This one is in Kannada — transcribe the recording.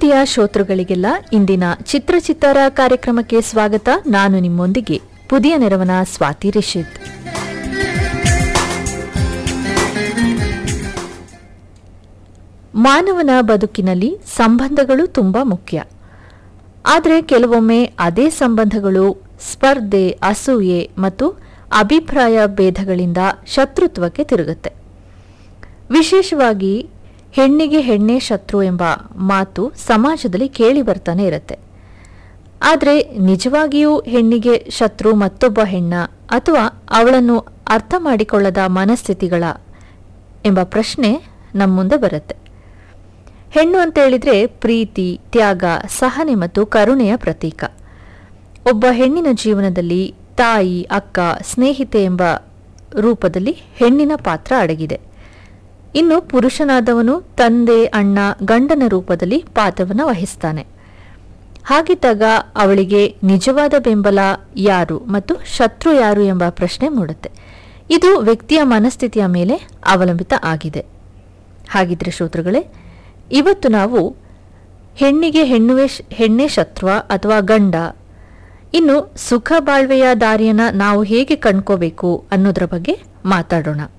ಪ್ರೀತಿಯ ಶ್ರೋತೃಗಳಿಗೆಲ್ಲ ಇಂದಿನ ಚಿತ್ರಚಿತ್ತಾರ ಕಾರ್ಯಕ್ರಮಕ್ಕೆ ಸ್ವಾಗತ ನಾನು ನಿಮ್ಮೊಂದಿಗೆ ಪುದಿಯ ನೆರವನ ಸ್ವಾತಿ ರಿಷಿತ್ ಮಾನವನ ಬದುಕಿನಲ್ಲಿ ಸಂಬಂಧಗಳು ತುಂಬಾ ಮುಖ್ಯ ಆದರೆ ಕೆಲವೊಮ್ಮೆ ಅದೇ ಸಂಬಂಧಗಳು ಸ್ಪರ್ಧೆ ಅಸೂಯೆ ಮತ್ತು ಅಭಿಪ್ರಾಯ ಭೇದಗಳಿಂದ ಶತ್ರುತ್ವಕ್ಕೆ ತಿರುಗುತ್ತೆ ವಿಶೇಷವಾಗಿ ಹೆಣ್ಣಿಗೆ ಹೆಣ್ಣೇ ಶತ್ರು ಎಂಬ ಮಾತು ಸಮಾಜದಲ್ಲಿ ಕೇಳಿ ಬರ್ತಾನೆ ಇರುತ್ತೆ ಆದರೆ ನಿಜವಾಗಿಯೂ ಹೆಣ್ಣಿಗೆ ಶತ್ರು ಮತ್ತೊಬ್ಬ ಹೆಣ್ಣ ಅಥವಾ ಅವಳನ್ನು ಅರ್ಥ ಮಾಡಿಕೊಳ್ಳದ ಮನಸ್ಥಿತಿಗಳ ಎಂಬ ಪ್ರಶ್ನೆ ನಮ್ಮ ಮುಂದೆ ಬರುತ್ತೆ ಹೆಣ್ಣು ಅಂತ ಹೇಳಿದ್ರೆ ಪ್ರೀತಿ ತ್ಯಾಗ ಸಹನೆ ಮತ್ತು ಕರುಣೆಯ ಪ್ರತೀಕ ಒಬ್ಬ ಹೆಣ್ಣಿನ ಜೀವನದಲ್ಲಿ ತಾಯಿ ಅಕ್ಕ ಸ್ನೇಹಿತೆ ಎಂಬ ರೂಪದಲ್ಲಿ ಹೆಣ್ಣಿನ ಪಾತ್ರ ಅಡಗಿದೆ ಇನ್ನು ಪುರುಷನಾದವನು ತಂದೆ ಅಣ್ಣ ಗಂಡನ ರೂಪದಲ್ಲಿ ಪಾತ್ರವನ್ನು ವಹಿಸ್ತಾನೆ ಹಾಗಿದ್ದಾಗ ಅವಳಿಗೆ ನಿಜವಾದ ಬೆಂಬಲ ಯಾರು ಮತ್ತು ಶತ್ರು ಯಾರು ಎಂಬ ಪ್ರಶ್ನೆ ಮೂಡುತ್ತೆ ಇದು ವ್ಯಕ್ತಿಯ ಮನಸ್ಥಿತಿಯ ಮೇಲೆ ಅವಲಂಬಿತ ಆಗಿದೆ ಹಾಗಿದ್ರೆ ಶ್ರೋತೃಗಳೇ ಇವತ್ತು ನಾವು ಹೆಣ್ಣಿಗೆ ಹೆಣ್ಣುವೆ ಹೆಣ್ಣೆ ಶತ್ರುವ ಅಥವಾ ಗಂಡ ಇನ್ನು ಸುಖ ಬಾಳ್ವೆಯ ದಾರಿಯನ್ನ ನಾವು ಹೇಗೆ ಕಂಡ್ಕೋಬೇಕು ಅನ್ನೋದ್ರ ಬಗ್ಗೆ ಮಾತಾಡೋಣ